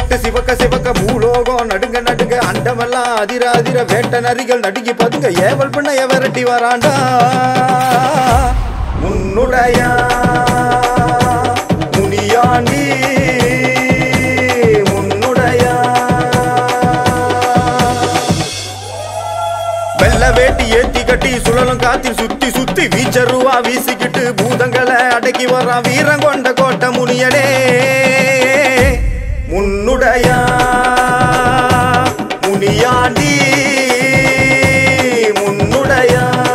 விட்டு சிவக்க சிவக்க பூலோகம் நடுங்க நடுங்க அண்டமெல்லாம் அதிர அதிர வேட்ட நரிகள் நடுங்கி பதுங்க ஏவல் பண்ண எவரட்டி வராண்டா உன்னுடைய முனியாண்டி உன்னுடைய வெள்ள வேட்டி ஏத்தி கட்டி சுழலும் காத்தில் சுத்தி சுத்தி வீச்சருவா வீசிக்கிட்டு பூதங்களை அடக்கி வரான் வீரம் கொண்ட கோட்டை முனியனே முன்னுடைய முனியாண்டி முன்னுடைய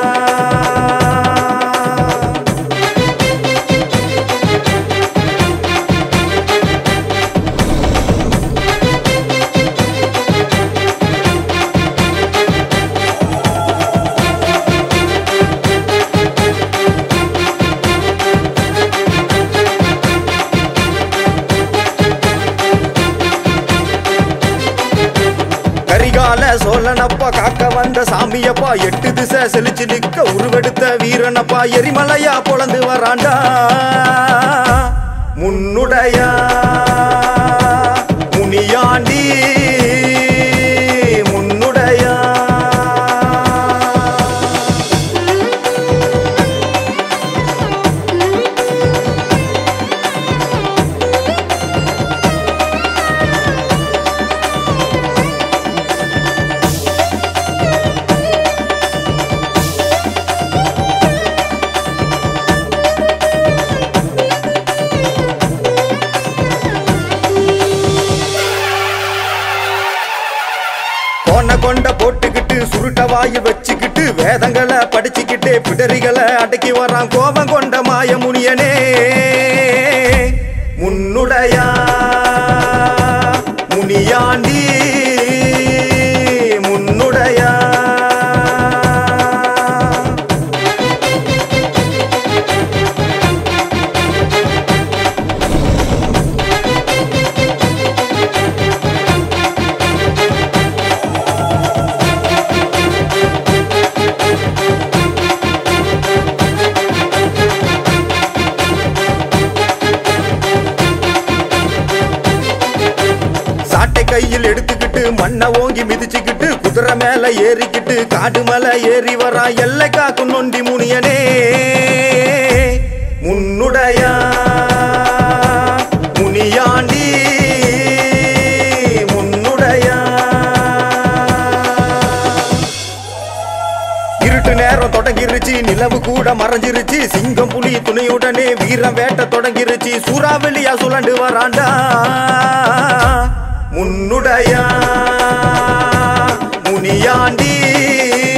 கரிகால சோழனப்பா காக்க வந்த சாமியப்பா எட்டு திசை செழிச்சு நிக்க உருவெடுத்த வீரனப்பா எரிமலையா பொழந்து வராண்டா முன்னுடைய முனியாண்டி முன்னுடைய கோண கொண்ட போட்டுக்கிட்டு சுருட்ட வாயில் வச்சுக்கிட்டு வேதங்களை படிச்சுக்கிட்டு பிடரிகளை அடக்கி வரான் கோபம் கொண்ட மாய முனியனே முன்னுடைய முனியாண்டி முன்னுடைய சாட்டை கையில் எடுத்துக்கிட்டு மண்ணை ஓங்கி மிதிச்சுக்கிட்டு குதிரை மேல ஏறிக்கிட்டு காடு மேல ஏறி வரான் எல்லை காக்கும் நொண்டி முனியனே முன்னுடைய முனியாண்டி முன்னுடைய இருட்டு நேரம் தொடங்கிருச்சு நிலவு கூட மறைஞ்சிருச்சு சிங்கம் புலி துணையுடனே வீரம் வேட்ட தொடங்கிருச்சு சூறாவளியா சுழண்டு வராண்டா முன்னுடைய முனியாண்டி